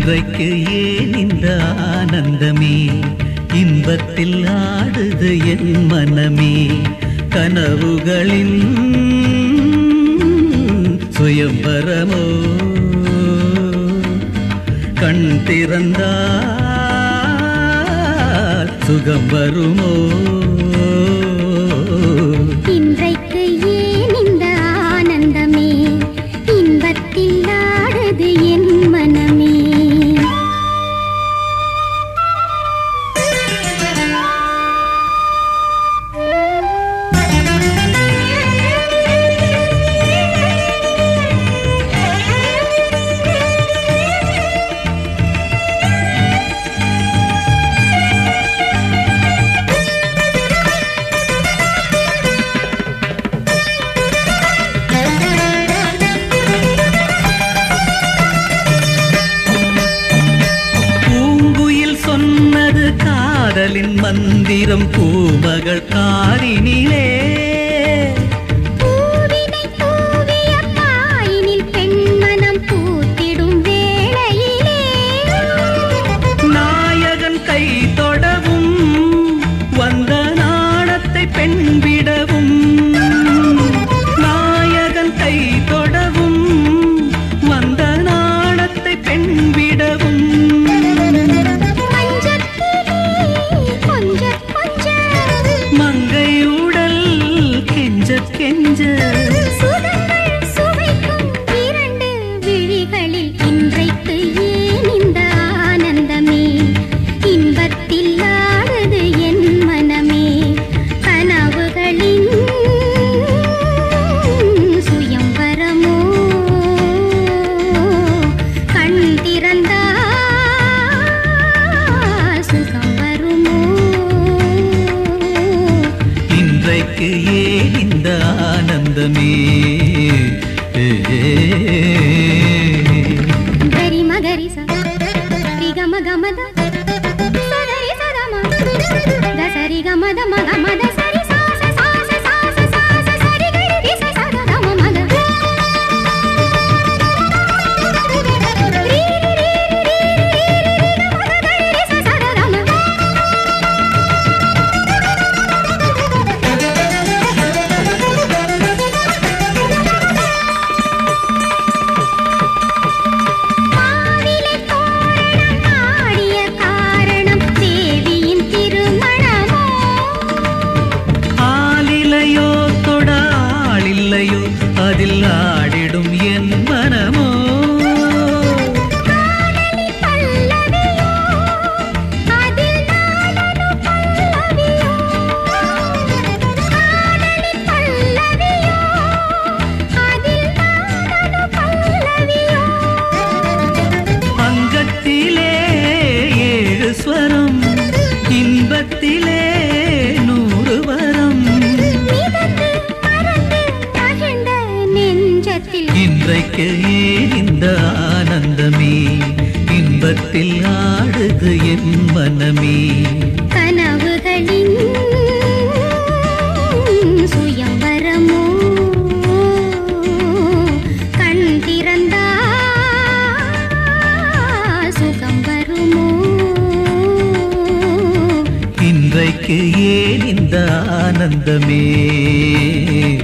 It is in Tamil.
இன்றைக்கு ஏன் இந்த ஆனந்தமே இன்பத்தில் ஆடுது என் மனமே கனவுகளின் சுயம்பரமோ கண் திறந்தால் சுகம் வருமோ இன்றைக்கு ஏன் இந்த ஆனந்தமே இன்பத்தில் ஆடுது என் மனமே பூங்குயில் சொன்னது காதலின் மந்திரம் பூமகள் காரினிலே பூவினை தூவிய பாயினில் பெண்மனம் பூத்திடும் வேளையிலே நாயகன் கை தொடவும் வந்த நாணத்தை பெண் விடவும் நாயகன் கை தொடவும் வந்த நாணத்தை பெண் விடவும் மஞ்சத்திலே கொஞ்ச கொஞ்ச மங்கை உடல் கெஞ்ச கெஞ்ச சுகங்கள் சுவைக்கும் இரண்டு விழிகளில் இன்றைக்கு ஏன் இந்த ஆனந்தமே இன்பத்தில் ஆடுது என் மனமே கனவுகளின் சுயம்பரமோ கண் திறந்தால் சுகம் வருமோ இன்றைக்கு ஏன் இந்த ஆனந்தமே ஏ, ஏ, ಗರಿ ಮಗರಿ ಸ ರಿ ಗ ಮ ಗ ಮ ದ ಸರಿ ಸದ ಮ ದ ಸರಿ ಗ ಮ ದ ಮ ಗ ಮ ದ ಸರಿ ಸಾ ಸ ಸಾ ಸ ಸಾ ಸ ಸಾ ಸ ಸರಿ ಗ ರಿ ಸ ಸ ದ ದ ಮ ಮ ಗ ರಿ ರಿ ರಿ ರಿ ರಿ ರಿ ಗ ಮ ದ ದ ರಿ ಸ ಸ ದ ದ ಮ மாவிலை தோரணம் ஆடிய காரணம் தேவியின் திருமணமோ ஆலிலையோ தொடாலில்லையோ அதில் ஆடிடும் என் மனமோ காதலி பல்லவியோ அதில் நாடனு பல்லவியோ காதலி பல்லவியோ அதில் நாடனு பல்லவியோ அங்கத்திலே ஏழு ஸ்வரம் இன்பத்திலே நூறு வரம் மிதந்து மறந்து மகிழ்ந்த நெஞ்சத்தில் இன்றைக்கு ஏன் இந்த ஆனந்தமே இன்பத்தில் ஆடுது என் மனமே கனவுகளின் சுயம்பரமோ கண் திறந்தா சுகம் வருமோ இன்றைக்கு ஏன் இந்த ஆனந்தமே